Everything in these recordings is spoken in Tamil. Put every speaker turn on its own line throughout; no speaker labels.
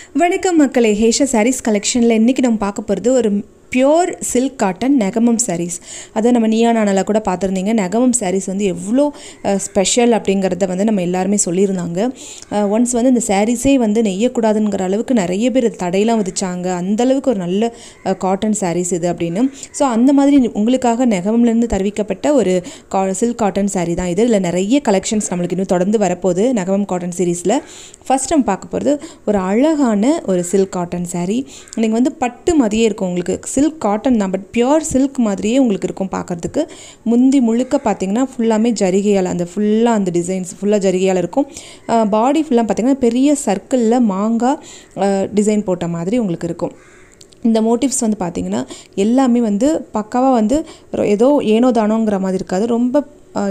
வணக்கம் மக்களே ஹேஷா சாரீஸ் கலெக்ஷனில் இன்றைக்கி நம்ம பார்க்க போகிறது ஒரு pure silk cotton Negamam saris அதை நம்ம நீயா நானல கூட பார்த்துருந்தீங்க நெகமம் சாரீஸ் வந்து எவ்வளோ ஸ்பெஷல் அப்படிங்கிறத வந்து நம்ம எல்லாருமே சொல்லியிருந்தாங்க ஒன்ஸ் வந்து இந்த சாரீஸே வந்து நெய்யக்கூடாதுங்கிற அளவுக்கு நிறைய பேர் தடையெல்லாம் விதிச்சாங்க அந்தளவுக்கு ஒரு நல்ல காட்டன் சாரீஸ் இது அப்படின்னு ஸோ அந்த மாதிரி உங்களுக்காக நெகமம்லேருந்து தருவிக்கப்பட்ட ஒரு கா சில்க் காட்டன் சாரீ தான் இது இதில் நிறைய கலெக்ஷன்ஸ் நம்மளுக்கு இன்னும் தொடர்ந்து வரப்போகுது நெகமம் காட்டன் சீரீஸில் ஃபஸ்ட் நம்ம பார்க்க போகிறது ஒரு அழகான ஒரு சில்க் காட்டன் சாரீ நீங்கள் வந்து பட்டு மாதிரியே இருக்கும் உங்களுக்கு சில்க் காட்டன் தான் பட் பியோர் சில்க் மாதிரியே உங்களுக்கு இருக்கும் பார்க்குறதுக்கு முந்தி முழுக்க பார்த்தீங்கன்னா ஃபுல்லாமே ஜரிகையால் அந்த ஃபுல்லாக அந்த டிசைன்ஸ் ஃபுல்லாக ஜரிகையால் இருக்கும் பாடி ஃபுல்லாக பார்த்தீங்கன்னா பெரிய சர்க்கிளில் மாங்காய் டிசைன் போட்ட மாதிரி உங்களுக்கு இருக்கும் இந்த மோட்டிவ்ஸ் வந்து பார்த்திங்கன்னா எல்லாமே வந்து பக்காவாக வந்து ஏதோ ஏனோ தானோங்கிற மாதிரி இருக்காது ரொம்ப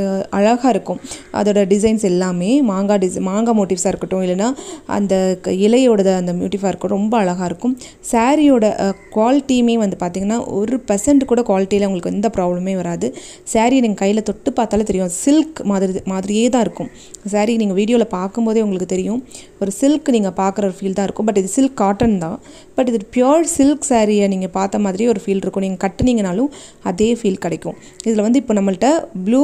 அழகாக இருக்கும் அதோட டிசைன்ஸ் எல்லாமே மாங்காய் டிசை மாங்காய் மோட்டிவ்ஸாக இருக்கட்டும் இல்லைனா அந்த இலையோட அந்த மோட்டிவாக இருக்கட்டும் ரொம்ப அழகாக இருக்கும் சாரியோட குவாலிட்டியுமே வந்து பார்த்திங்கன்னா ஒரு பர்சன்ட் கூட குவாலிட்டியில் உங்களுக்கு எந்த ப்ராப்ளமே வராது சாரீ நீங்கள் கையில் தொட்டு பார்த்தாலே தெரியும் சில்க் மாதிரி மாதிரியே தான் இருக்கும் சாரீ நீங்கள் வீடியோவில் பார்க்கும்போதே உங்களுக்கு தெரியும் ஒரு சில்க் நீங்கள் பார்க்குற ஒரு ஃபீல் தான் இருக்கும் பட் இது சில்க் காட்டன் தான் பட் இது பியோர் சில்க் சாரியை நீங்கள் பார்த்த மாதிரியே ஒரு ஃபீல் இருக்கும் நீங்கள் கட்டுனீங்கனாலும் அதே ஃபீல் கிடைக்கும் இதில் வந்து இப்போ நம்மள்ட்ட ப்ளூ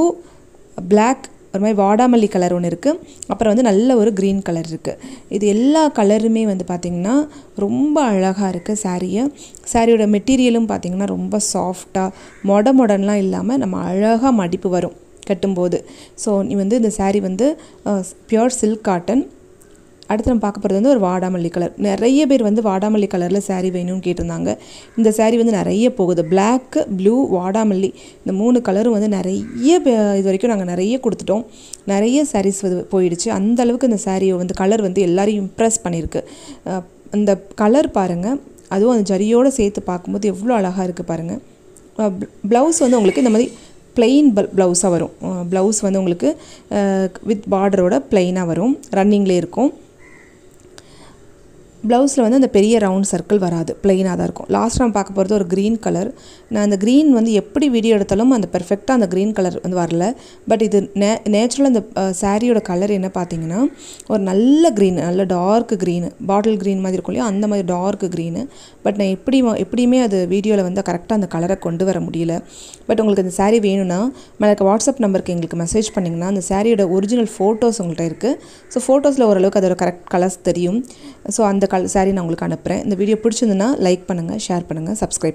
பிளாக் ஒரு மாதிரி வாடாமல்லி கலர் ஒன்று இருக்குது அப்புறம் வந்து நல்ல ஒரு க்ரீன் கலர் இருக்குது இது எல்லா கலருமே வந்து பார்த்திங்கன்னா ரொம்ப அழகாக இருக்குது சாரியை சாரியோட மெட்டீரியலும் பார்த்திங்கன்னா ரொம்ப சாஃப்டாக மொட மொடன்லாம் இல்லாமல் நம்ம அழகாக மடிப்பு வரும் கட்டும்போது ஸோ நீ வந்து இந்த சாரீ வந்து பியோர் சில்க் காட்டன் அடுத்து நம்ம பார்க்க போகிறது வந்து ஒரு வாடாமல்லி கலர் நிறைய பேர் வந்து வாடாமல்லி கலரில் சாரீ வேணும்னு கேட்டிருந்தாங்க இந்த சாரீ வந்து நிறைய போகுது பிளாக்கு ப்ளூ வாடாமல்லி இந்த மூணு கலரும் வந்து நிறைய இது வரைக்கும் நாங்கள் நிறைய கொடுத்துட்டோம் நிறைய சாரீஸ் போயிடுச்சு அந்த அளவுக்கு இந்த சாரியை வந்து கலர் வந்து எல்லாரையும் இம்ப்ரெஸ் பண்ணியிருக்கு அந்த கலர் பாருங்கள் அதுவும் அந்த ஜரியோடு சேர்த்து பார்க்கும்போது எவ்வளோ அழகாக இருக்குது பாருங்கள் ப்ளவுஸ் வந்து உங்களுக்கு இந்த மாதிரி பிளெயின் ப்ளவுஸாக வரும் ப்ளவுஸ் வந்து உங்களுக்கு வித் பார்டரோட பிளெயினாக வரும் ரன்னிங்லேயே இருக்கும் ப்ளவுஸில் வந்து அந்த பெரிய ரவுண்ட் சர்க்கிள் வராது பிளெயினாக தான் இருக்கும் லாஸ்ட் நம்ம பார்க்க போகிறது ஒரு க்ரீன் கலர் நான் அந்த க்ரீன் வந்து எப்படி வீடியோ எடுத்தாலும் அந்த பெர்ஃபெக்டாக அந்த க்ரீன் கலர் வந்து வரல பட் இது நே நேச்சுரல் அந்த சாரியோட கலர் என்ன பார்த்தீங்கன்னா ஒரு நல்ல க்ரீன் நல்ல டார்க் க்ரீனு பாட்டில் க்ரீன் மாதிரி இருக்கும் இல்லையா அந்த மாதிரி டார்க் க்ரீனு பட் நான் எப்படி எப்படியுமே அது வீடியோவில் வந்து கரெக்டாக அந்த கலரை கொண்டு வர முடியல பட் உங்களுக்கு அந்த சாரீ வேணும்னா மேலே வாட்ஸ்அப் நம்பருக்கு எங்களுக்கு மெசேஜ் பண்ணிங்கன்னா அந்த சாரியோட ஒரிஜினல் ஃபோட்டோஸ் உங்கள்கிட்ட இருக்குது ஸோ ஃபோட்டோஸில் ஓரளவுக்கு அதோட கரெக்ட் கலர்ஸ் தெரியும் ஸோ அந்த கல் சாரீ நான் உங்களுக்கு அனுப்புகிறேன் இந்த வீடியோ பிடிச்சிருந்துன்னா லைக் பண்ணுங்கள் ஷேர் பண்ணுங்கள் சப்ஸ்கிரைப்